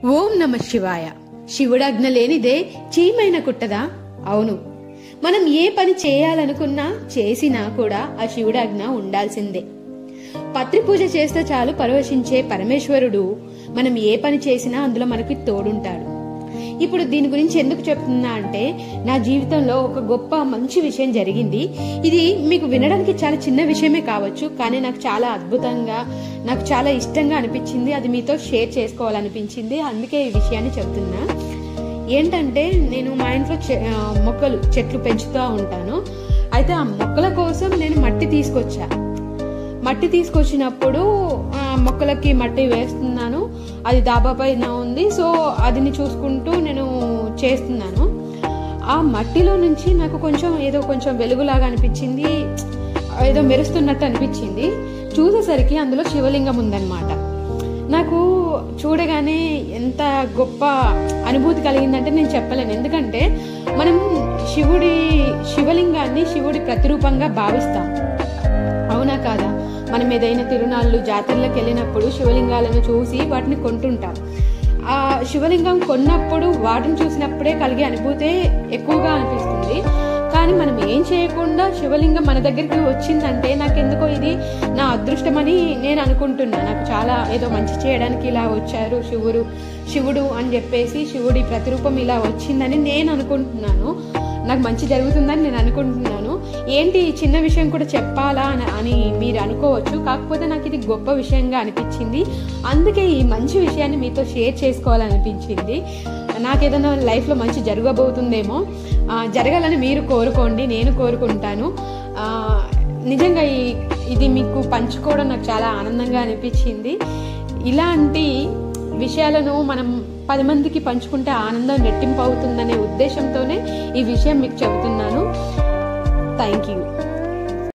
ఓం నమ శివాయ శివుడాజ్ఞ లేనిదే చీమైన కుట్టదా అవును మనం ఏ పని చేయాలనుకున్నా చేసినా కూడా ఆ శివుడాజ్ఞ ఉండాల్సిందే పత్రి పూజ చేస్తే చాలు పరవశించే పరమేశ్వరుడు మనం ఏ పని చేసినా అందులో మనకి తోడుంటాడు ఇప్పుడు దీని గురించి ఎందుకు చెప్తున్నా అంటే నా జీవితంలో ఒక గొప్ప మంచి విషయం జరిగింది ఇది మీకు వినడానికి చాలా చిన్న విషయమే కావచ్చు కానీ నాకు చాలా అద్భుతంగా నాకు చాలా ఇష్టంగా అనిపించింది అది మీతో షేర్ చేసుకోవాలనిపించింది అందుకే ఈ విషయాన్ని చెప్తున్నా ఏంటంటే నేను మా ఇంట్లో చె- ఆ, మొక్కలు చెట్లు పెంచుతూ ఉంటాను అయితే ఆ మొక్కల కోసం నేను మట్టి తీసుకొచ్చా మట్టి తీసుకొచ్చినప్పుడు ఆ, మొక్కలకి మట్టి వేస్తున్నాను అది దాబా పైన ఉంది సో అదిని చూసుకుంటూ నేను చేస్తున్నాను ఆ మట్టిలో నుంచి నాకు కొంచెం ఏదో కొంచెం వెలుగులాగా అనిపించింది ఏదో మెరుస్తున్నట్టు అనిపించింది చూసేసరికి అందులో శివలింగం ఉందన్నమాట నాకు చూడగానే ఎంత గొప్ప అనుభూతి కలిగిందంటే నేను చెప్పలేను ఎందుకంటే మనం శివుడి శివలింగాన్ని శివుడి ప్రతిరూపంగా భావిస్తాం అవునా కాదా మనం ఏదైనా తిరునాళ్ళు జాతరలకు వెళ్ళినప్పుడు శివలింగాలను చూసి వాటిని కొంటుంటాం ఆ శివలింగం కొన్నప్పుడు వాటిని చూసినప్పుడే కలిగే అనుభూతే ఎక్కువగా అనిపిస్తుంది కానీ మనం ఏం చేయకుండా శివలింగం మన దగ్గరికి వచ్చిందంటే నాకెందుకో ఇది నా అదృష్టమని నేను అనుకుంటున్నా నాకు చాలా ఏదో మంచి చేయడానికి ఇలా వచ్చారు శివుడు శివుడు అని చెప్పేసి శివుడి ప్రతిరూపం ఇలా వచ్చిందని నేను అనుకుంటున్నాను నాకు మంచి జరుగుతుందని నేను అనుకుంటున్నాను ఏంటి ఈ చిన్న విషయం కూడా చెప్పాలా అని అని మీరు అనుకోవచ్చు కాకపోతే నాకు ఇది గొప్ప విషయంగా అనిపించింది అందుకే ఈ మంచి విషయాన్ని మీతో షేర్ చేసుకోవాలనిపించింది నాకు ఏదైనా లైఫ్లో మంచి జరగబోతుందేమో ఆ, జరగాలని మీరు కోరుకోండి నేను కోరుకుంటాను ఆ, నిజంగా ఈ ఇది మీకు పంచుకోవడం నాకు చాలా ఆనందంగా అనిపించింది ఇలాంటి విషయాలను మనం పది మందికి పంచుకుంటే ఆనందం రెట్టింపు అవుతుందనే ఉద్దేశంతోనే ఈ విషయం మీకు చెబుతున్నాను థ్యాంక్ యూ